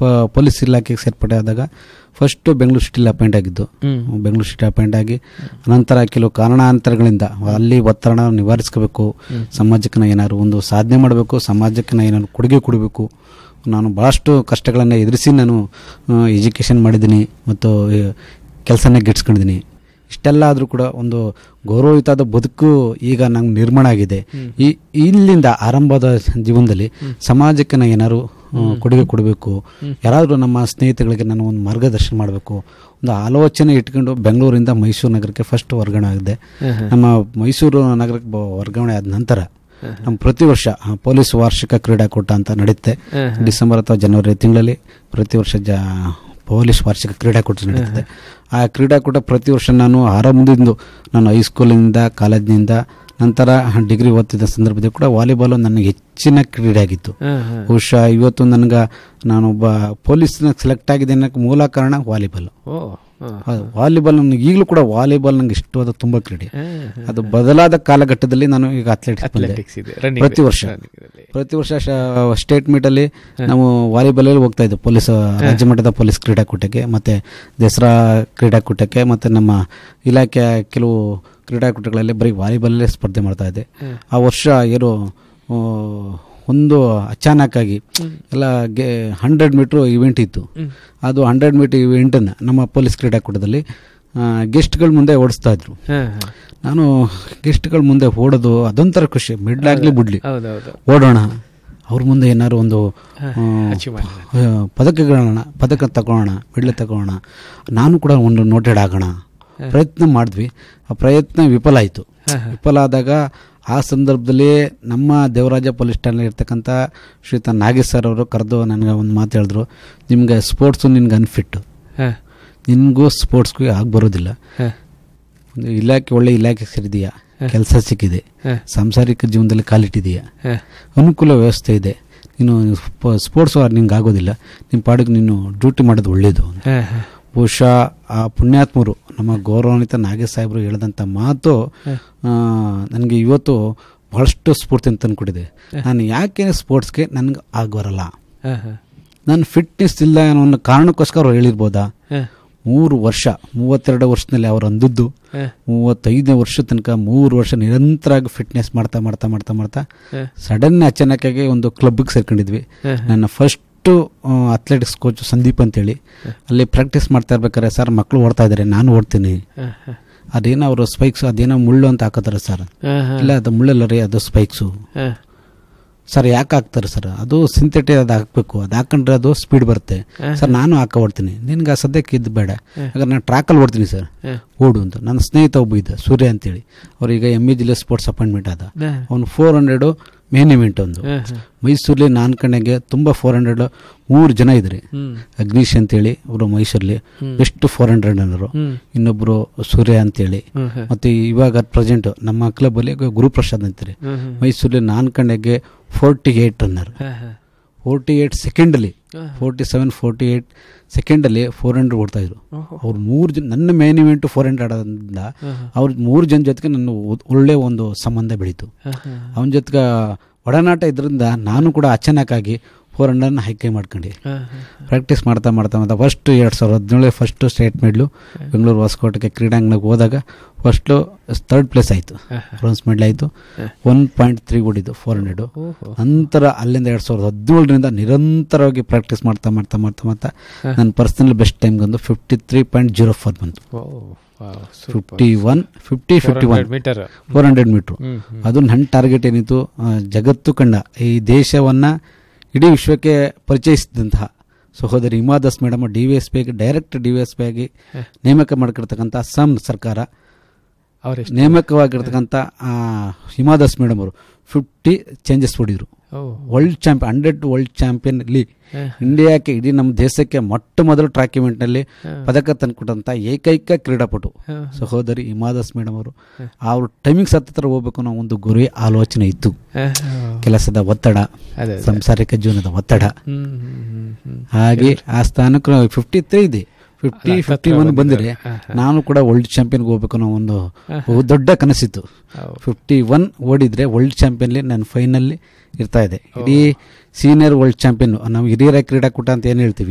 ಪ- ಪೊಲೀಸ್ ಇಲಾಖೆಗೆ ಸೇರ್ಪಡೆ ಆದಾಗ ಫಸ್ಟ್ ಬೆಂಗಳೂರು ಸಿಟಿಲಿ ಅಪಾಯಿಂಟ್ ಆಗಿದ್ದು ಹ್ಮ್. ಬೆಂಗಳೂರು ಸಿಟಿ ಅಪಾಯಿಂಟ್ ಆಗಿ ನಂತರ ಕೆಲವು ಕಾರಣಾಂತರಗಳಿಂದ ಅಲ್ಲಿ ಒತ್ತಡ ನಿವಾರಿಸ್ಕೋಬೇಕು ಸಮಾಜಕ್ಕೆ ನಾ ಏನಾದ್ರು ಒಂದು ಸಾಧನೆ ಮಾಡಬೇಕು ಸಮಾಜಕ್ಕೆ ನಾ ಏನಾದ್ರು ಕೊಡುಗೆ ಕೊಡಬೇಕು ನಾನು ಭಾಳಷ್ಟು ಕಷ್ಟಗಳನ್ನು ಎದುರಿಸಿ ನಾನು ಎಜುಕೇಷನ್ ಮಾಡಿದ್ದೀನಿ ಮತ್ತು ಕೆಲಸನ ಗಿಟ್ಸ್ಕೊಂಡಿದ್ದೀನಿ ಇಷ್ಟೆಲ್ಲ ಆದರೂ ಕೂಡ ಒಂದು ಗೌರವಯುತವಾದ ಬದುಕು ಈಗ ನಂಗೆ ನಿರ್ಮಾಣ ಆಗಿದೆ ಈ ಇಲ್ಲಿಂದ ಆರಂಭದ ಜೀವನದಲ್ಲಿ ಸಮಾಜಕ್ಕೆ ನಾನು ಏನಾದ್ರು ಆ, ಕೊಡುಗೆ ಕೊಡಬೇಕು ಯಾರಾದರೂ ನಮ್ಮ ಸ್ನೇಹಿತಗಳಿಗೆ ನಾನು ಒಂದು ಮಾರ್ಗದರ್ಶನ ಮಾಡಬೇಕು ಒಂದು ಆಲೋಚನೆ ಇಟ್ಕೊಂಡು ಬೆಂಗಳೂರಿಂದ ಮೈಸೂರು ನಗರಕ್ಕೆ ಫಸ್ಟ್ ವರ್ಗಾವಣೆ ಆಗಿದೆ ನಮ್ಮ ಮೈಸೂರು ನಗರಕ್ಕೆ ಬ- ವರ್ಗಾವಣೆ ಆದ ನಂತರ ನಮ್ಮ ಪ್ರತಿ ವರ್ಷ ಆ, ಪೊಲೀಸ್ ವಾರ್ಷಿಕ ಕ್ರೀಡಾಕೂಟ ಅಂತ ನಡೆಯುತ್ತೆ ಡಿಸೆಂಬರ್ ಅಥವಾ ಜನವರಿ ತಿಂಗಳಲ್ಲಿ ಪ್ರತಿ ವರ್ಷ ಜ ಪೊಲೀಸ್ ವಾರ್ಷಿಕ ಕ್ರೀಡಾಕೂಟ ನಡೀತದೆ ಆ ಕ್ರೀಡಾಕೂಟ ಪ್ರತಿ ವರ್ಷ ನಾನು ಆರಂಭದಿಂದ ನಾನು ಹೈಸ್ಕೂಲಿಂದ ಕಾಲೇಜಿನಿಂದ ನಂತರ ಡಿಗ್ರಿ ಓದ್ತಿದ್ದ ಸಂದರ್ಭದಲ್ಲಿ ಕೂಡ ವಾಲಿಬಾಲ್ ನನ್ನ ಹೆಚ್ಚಿನ ಕ್ರೀಡೆ ಆಗಿತ್ತು ಬಹುಶಃ ಇವತ್ತು ನನಗೆ ನಾನೊಬ್ಬ ಪೊಲೀಸ್ನ ಸೆಲೆಕ್ಟ್ ಆಗಿದೆ ಅನ್ನೋಕ್ಕೆ ಮೂಲ ಕಾರಣ ವಾಲಿಬಾಲ್ ಓ ಹ. ವಾಲಿಬಾಲ್ ನನಗೆ ಈಗಲೂ ಕೂಡ ವಾಲಿಬಾಲ್ ನನಗೆ ಇಷ್ಟವಾದ ತುಂಬ ಕ್ರೀಡೆ ಅದು ಬದಲಾದ ಕಾಲಘಟ್ಟದಲ್ಲಿ ನಾನು ಈಗ ಅಥ್ಲೆಟಿಕ್ಸ್ ಬಂದೆ Athletics ಇದೆ, running ಪ್ರತಿ ಇದೆ, ವರ್ಷ running ಇದೆ. ಪ್ರತಿ ವರ್ಷ ಸ್ಟೇಟ್ ಮೀಟಲ್ಲಿ ನಾವು ವಾಲಿಬಾಲಲ್ಲಿ ಹೋಗ್ತಾ ಇದ್ದೆ ಪೊಲೀಸ್ ರಾಜ್ಯ ಮಟ್ಟದ ಪೊಲೀಸ್ ಕ್ರೀಡಾಕೂಟಕ್ಕೆ ಮತ್ತು ದಸರಾ ಕ್ರೀಡಾಕೂಟಕ್ಕೆ ಮತ್ತು ನಮ್ಮ ಇಲಾಖೆಯ ಕೆಲವು ಕ್ರೀಡಾಕೂಟಗಳಲ್ಲಿ ಬರೀ ವಾಲಿಬಾಲಲ್ಲೇ ಸ್ಪರ್ಧೆ ಮಾಡ್ತಾ ಇದ್ದೆ ಆ ವರ್ಷ ಏನು ಆ, ಒಂದು ಅಚಾನಕ್ಕಾಗಿ ಎಲ್ಲ ಗೆ ಹಂಡ್ರೆಡ್ ಮೀಟ್ರ್ ಇವೆಂಟ್ ಇತ್ತು ಅದು ಹಂಡ್ರೆಡ್ ಮೀಟರ್ ಇವೆಂಟನ್ನು ನಮ್ಮ ಪೊಲೀಸ್ ಕ್ರೀಡಾಕೂಟದಲ್ಲಿ ಗೆಸ್ಟ್ಗಳ ಮುಂದೆ ಓಡಿಸ್ತಾ ಇದ್ರು ಹ, ಹ. ನಾನು ಗೆಸ್ಟ್ಗಳ ಮುಂದೆ ಓಡೋದು ಅದೊಂಥರ ಖುಷಿ ಮಿಡ್ಲಾಗ್ಲಿ ಬಿಡ್ಲಿ ಹೌದೌದು ಓಡೋಣ ಅವ್ರ ಮುಂದೆ ಏನಾದ್ರು ಒಂದು ಆ, achieve ಮಾಡೋಣ. ಆ, ಪದಕಗಳನ್ನ ಪದಕ ತಗೊಳ್ಳೋಣ ಮೆಡ್ಲ್ ತಗೊಳ್ಳೋಣ ನಾನು ಕೂಡ ಒಂದು ನೋಟೆಡ್ ಆಗೋಣ ಪ್ರಯತ್ನ ಮಾಡಿದ್ವಿ ಆ ಪ್ರಯತ್ನ ವಿಫಲ ಆಯಿತು ವಿಫಲ ಆದಾಗ ಆ ಸಂದರ್ಭದಲ್ಲಿ ನಮ್ಮ ದೇವರಾಜ ಪೊಲೀಸ್ ಠಾಣೆ ಇರ್ತಕ್ಕಂಥ ಶ್ರೀತ ನಾಗೇಶ್ ಸರ್ ಅವರು ಕರೆದು ನನಗೆ ಒಂದು ಮಾತು ಹೇಳಿದ್ರು ನಿಮ್ಗೆ ಸ್ಪೋರ್ಟ್ಸು ನಿನ್ಗೆ ಅನ್ಫಿಟ್ ಹ, ನಿನಗೂ ಸ್ಪೋರ್ಟ್ಸ್ಗೂ ಆಗಿ ಬರೋದಿಲ್ಲ ಹ, ಒಂದು ಇಲಾಖೆ ಒಳ್ಳೆ ಇಲಾಖೆ ಸೇರಿದೆಯಾ ಕೆಲಸ ಸಿಕ್ಕಿದೆ ಹ. ಸಾಂಸಾರಿಕ ಜೀವನದಲ್ಲಿ ಕಾಲಿಟ್ಟಿದೆಯಾ ಹ. ಅನುಕೂಲ ವ್ಯವಸ್ಥೆ ಇದೆ ನೀನು ಸ್ಪ- ಸ್ಪೋರ್ಟ್ಸ್ ನಿಂಗೆ ಆಗೋದಿಲ್ಲ ನಿಮ್ಮ ಪಾಡಿಗೆ ನೀನು ಡ್ಯೂಟಿ ಮಾಡೋದು ಒಳ್ಳೆಯದು ಹ, ಹ. ಬಹುಶಃ ಆ ಪುಣ್ಯಾತ್ಮರು ನಮ್ಮ ಗೌರವಾನ್ವಿತ ನಾಗೇಶ್ ಸಾಹೇಬರು ಹೇಳಿದಂಥ ಮಾತು ನನಗೆ ಇವತ್ತು ಬಹಳಷ್ಟು ಸ್ಫೂರ್ತಿ ಅಂತ ತಂದ್ಕೊಟ್ಟಿದೆ ನಾನು ಯಾಕೆ ಸ್ಪೋರ್ಟ್ಸ್ಗೆ ನನಗೆ ಆಗಬರಲ್ಲ ಹ, ಹ. ನನ್ನ ಫಿಟ್ನೆಸ್ ಇಲ್ಲ ಅನ್ನೋ ಒಂದು ಕಾರಣಕ್ಕೋಸ್ಕರ ಅವ್ರು ಹೇಳಿರ್ಬೋದಾ ಹ. ಮೂರು ವರ್ಷ ಮೂವತ್ತೆರಡು ವರ್ಷದಲ್ಲಿ ಅವ್ರು ಅಂದದ್ದು ಹ. ಮೂವತ್ತೈದನೇ ವರ್ಷ ತನಕ ಮೂರು ವರ್ಷ ನಿರಂತರವಾಗಿ ಫಿಟ್ನೆಸ್ ಮಾಡ್ತಾ ಮಾಡ್ತಾ ಮಾಡ್ತಾ ಮಾಡ್ತಾ ಹ. ಸಡನ್ ಅಚಾನಕ್ಕಾಗಿ ಒಂದು ಕ್ಲಬ್ಗೆ ಸೇರ್ಕೊಂಡಿದ್ವಿ ಹ. ನನ್ನ ಫಸ್ಟು ಅಥ್ಲೆಟಿಕ್ಸ್ ಕೋಚ್ ಸಂದೀಪ್ ಅಂತೇಳಿ ಅಲ್ಲಿ ಪ್ರಾಕ್ಟೀಸ್ ಮಾಡ್ತಾ ಇರ್ಬೇಕಾದ್ರೆ ಸರ್ ಮಕ್ಕಳು ಓಡ್ತಾ ಇದ್ದಾರೆ ನಾನು ಓಡ್ತೀನಿ ಹ, ಹ. ಅದೇನೋ ಅವರು ಸ್ಪೈಕ್ಸ್ ಅದೇನೋ ಮುಳ್ಳು ಅಂತ ಹಾಕೋತಾರೆ ಸರ್ ಹ, ಹ. ಇಲ್ಲ ಅದು ಮುಳ್ಳಲ್ಲ ರೀ ಅದು ಸ್ಪೈಕ್ಸು ಹ. ಸರ್ ಯಾಕೆ ಹಾಕ್ತಾರೆ ಸರ್ ಅದು ಸಿಂಥೆಟಿಕ್ ಅದು ಹಾಕಬೇಕು ಅದು ಹಾಕೊಂಡ್ರೆ ಅದು ಸ್ಪೀಡ್ ಬರುತ್ತೆ ಸರ್ ನಾನು ಹಾಕ ಓಡ್ತೀನಿ ನಿನ್ಗೆ ಆ ಸದ್ಯಕ್ಕೆ ಇದು ಬೇಡ ಯಾಕಂದ್ರೆ ನಾನು ಟ್ರ್ಯಾಕಲ್ಲಿ ಓಡ್ತೀನಿ ಸರ್ ಹ. ಓಡು ಅಂತ ನನ್ನ ಸ್ನೇಹಿತ ಒಬ್ಬ ಇದ್ದ ಸೂರ್ಯ ಅಂತೇಳಿ ಅವ್ರೀಗ ಎಮ್ ಇ ಜಿಲ್ಲೆ ಸ್ಪೋರ್ಟ್ಸ್ ಅಪಾಯಿಂಟ್ಮೆಂಟ್ ಆದ ಹ. ಅವನು ಫೋರ್ ಹಂಡ್ರೆಡು ಮೇನ್ ಇವೆಂಟ್ ಒಂದು ಹ, ಹ. ಮೈಸೂರಲ್ಲಿ ನಾನು ಕಣಗೆ ತುಂಬ ಫೋರ್ ಹಂಡ್ರೆಡ್ ಮೂರು ಜನ ಇದ್ದಾರೆ ಹ್ಮ್. ಅಗ್ನೀಶ್ ಅಂತೇಳಿ ಅವರು ಮೈಸೂರಲ್ಲಿ ಬೆಸ್ಟ್ ಫೋರ್ ಹಂಡ್ರೆಡ್ ಅನ್ನೋರು ಹ್ಮ್. ಇನ್ನೊಬ್ಬರು ಸೂರ್ಯ ಅಂತೇಳಿ ಹ್ಮ್, ಹ. ಮತ್ತು ಇವಾಗ ಪ್ರೆಸೆಂಟ್ ನಮ್ಮ ಕ್ಲಬ್ಬಲ್ಲಿ ಗುರುಪ್ರಸಾದ್ ಅಂತಾರೆ ಹ್ಮ್, ಹ್ಮ್. ಮೈಸೂರಲ್ಲಿ ನಾನು ಕಣಗೆ ಫೋರ್ಟಿ ಏಯ್ಟ್ ರನ್ನರ್ ಹ, ಹ. ಫೋರ್ಟಿ ಏಯ್ಟ್ ಸೆಕೆಂಡಲ್ಲಿ ಹ. ಫೋರ್ಟಿ ಸೆವೆನ್ ಫೋರ್ಟಿ ಏಯ್ಟ್ ಸೆಕೆಂಡಲ್ಲಿ ಫೋರ್ ಹಂಡ್ರೆಡ್ ಓಡ್ತಾಯಿದ್ರು ಓಹೋ. ಅವ್ರು ಮೂರು ಜನ ನನ್ನ ಮೇನ್ ಇವೆಂಟು ಫೋರ್ ಹಂಡ್ರೆಡ್ ಆದ್ರಿಂದ ಅವ್ರ ಮೂರು ಜನ ಜೊತೆಗೆ ನನ್ನ ಒ- ಒಳ್ಳೆ ಒಂದು ಸಂಬಂಧ ಬೆಳೀತು ಹ, ಹ. ಅವನ ಜೊತೆಗೆ ಒಡನಾಟ ಇದರಿಂದ ನಾನು ಕೂಡ ಅಚಾನಕ್ಕಾಗಿ ಫೋರ್ ಹಂಡ್ರೆಡ್ನ ಹೈಕೆ ಮಾಡ್ಕೊಂಡು ಹ, ಹ. ಪ್ರಾಕ್ಟೀಸ್ ಮಾಡ್ತಾ ಮಾಡ್ತಾ ಮಾಡ್ತಾ ಫಸ್ಟ್ ಎರಡು ಸಾವಿರದ ಹದಿನೇಳು ಫಸ್ಟ್ ಸ್ಟೇಟ್ ಮೆಡ್ಲು ಬೆಂಗಳೂರು ಹೊಸಕೋಟೆಗೆ ಕ್ರೀಡಾಂಗಣಕ್ಕೆ ಹೋದಾಗ ಫಸ್ಟು ಥರ್ಡ್ ಪ್ಲೇಸ್ ಆಯಿತು ಬ್ರೋನ್ಸ್ ಮೆಡಲ್ ಆಯಿತು ಒನ್ ಪಾಯಿಂಟ್ ತ್ರೀ ಓಡಿದ್ದು ಫೋರ್ ಹಂಡ್ರೆಡು ಓಹೋ. ನಂತರ ಅಲ್ಲಿಂದ ಎರಡು ಸಾವಿರದ ಹದಿನೇಳರಿಂದ ನಿರಂತರವಾಗಿ ಪ್ರಾಕ್ಟೀಸ್ ಮಾಡ್ತಾ ಮಾಡ್ತಾ ಮಾಡ್ತಾ ಮಾಡ್ತಾ ನನ್ನ ಪರ್ಸನಲ್ ಬೆಸ್ಟ್ ಟೈಮ್ ಬಂದು fifty three point zero four ಬಂತು oh, wow, super. Fifty one fifty fifty one 400 metre four hundred metre hmm, hmm. ಅದು ನನ್ನ ಟಾರ್ಗೆಟ್ ಏನಿತ್ತು ಆ, ಜಗತ್ತು ಕಂಡ ಈ ದೇಶವನ್ನು ಇಡೀ ವಿಶ್ವಕ್ಕೆ ಪರಿಚಯಿಸಿದಂತಹ ಸಹೋದರಿ Hima Das madam D V S P ಆಗಿ direct D V S P ಆಗಿ ನೇಮಕ ಮಾಡಿರ್ತಕ್ಕಂಥ ಅಸ್ಸಾಂ ಸರ್ಕಾರ ಅವರೆಷ್ಟು ನೇಮಕವಾಗಿರ್ತಕ್ಕಂಥ ಆ, ಹಿಮಾ ದಾಸ್ ಮೇಡಮ್ ಅವರು ಫಿಫ್ಟಿ ಚೇಂಜಸ್ ಹೊಡಿದ್ರು oh world champion hundred world champion ಅಲ್ಲಿ ಹ. ಇಂಡಿಯಾಕ್ಕೆ ಇಡೀ ನಮ್ಮ ದೇಶಕ್ಕೆ ಮೊಟ್ಟ ಮೊದಲು ಟ್ರ್ಯಾಕ್ ಇವೆಂಟ್ನಲ್ಲಿ ಪದಕ ತಂದುಕೊಟ್ಟಂಥ ಏಕೈಕ ಕ್ರೀಡಾಪಟು ಹ. ಸಹೋದರಿ ಹಿಮಾದಾಸ್ ಮೇಡಮ್ ಅವರು ಅವ್ರ ಟೈಮಿಂಗ್ಸ್ ಹತ್ತಿರ ಹೋಗ್ಬೇಕು ಅನ್ನೋ ಒಂದು ಗುರಿ ಆಲೋಚನೆ ಇತ್ತು ಹ, ಕೆಲಸದ ಒತ್ತಡ ಅದೇ, ಅದೇ. ಸಂಸಾರಿಕ ಜೀವನದ ಒತ್ತಡ ಹ್ಮ್, ಹ್ಮ್, ಹ್ಮ್, ಹ್ಮ್. ಹಾಗೆ ಆ ಸ್ಥಾನಕ್ಕೆ ಫಿಫ್ಟಿ ತ್ರೀ ಇದೆ ಫಿಫ್ಟಿ ಅಲ್ಲ, ಫಿಫ್ಟಿ ಹತ್ರ ಒನ್ ಬಂದಿದ್ದಾರೆ. ಬಂದರೆ ಹ, ನಾನು ಕೂಡ ವರ್ಲ್ಡ್ ಚಾಂಪಿಯನ್ಗೆ ಹೋಗ್ಬೇಕು ಅನ್ನೋ ಒಂದು ಬಹು ದೊಡ್ಡ ಕನಸಿತ್ತು ಹೌದು. ಫಿಫ್ಟಿ ಒನ್ ಓಡಿದ್ರೆ ವರ್ಲ್ಡ್ ಚಾಂಪಿಯನ್ಲಿ ನಾನು ಫೈನಲ್ಲಿ ಇರ್ತಾ ಇದೆ ಇಡೀ ಸೀನಿಯರ್ ವರ್ಲ್ಡ್ ಚಾಂಪಿಯನ್ ನಾವು ಹಿರಿಯರ ಕ್ರೀಡಾಕೂಟ ಅಂತ ಏನು ಹೇಳ್ತೀವಿ